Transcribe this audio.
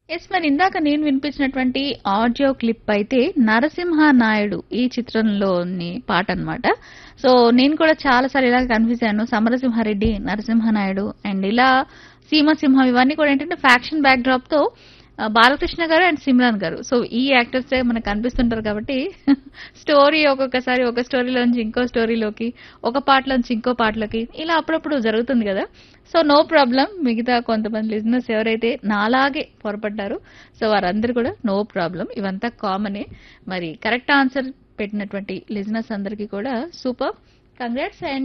yes మరి ఇందాక నేను వినిపించినటువంటి ఆడియో క్లిప్ అయితే నరసింహ నాయుడు ఈ చిత్రంలోని పాట అన్నమాట సో నేను కూడా చాలా సార్లు ఇలా కన్ఫ్యూజ్ అయ్యాను సమరసింహారెడ్డి నరసింహనాయుడు అండ్ ఇలా సీమసింహం ఇవన్నీ కూడా ఏంటంటే ఫ్యాక్షన్ బ్యాక్ డ్రాప్ తో ఆ, బాలకృష్ణ గారు అండ్ సిమ్రాన్ గారు సో ఈ యాక్టర్స్ మనకు కనిపిస్తుంటారు కాబట్టి స్టోరీ ఒక్కొక్కసారి ఒక స్టోరీలోంచి ఇంకో స్టోరీలోకి ఒక పాటలోంచి ఇంకో పాటలోకి ఇలా అప్పుడప్పుడు జరుగుతుంది కదా సో నో ప్రాబ్లం మిగతా కొంతమంది లిజినెస్ ఎవరైతే నాలాగే పొరపడ్డారో సో వారందరూ కూడా నో ప్రాబ్లం ఇవంతా కామనే మరి కరెక్ట్ ఆన్సర్ పెట్టినటువంటి లిజినెస్ అందరికీ కూడా సూపర్ కంగ్రాట్స్ అండ్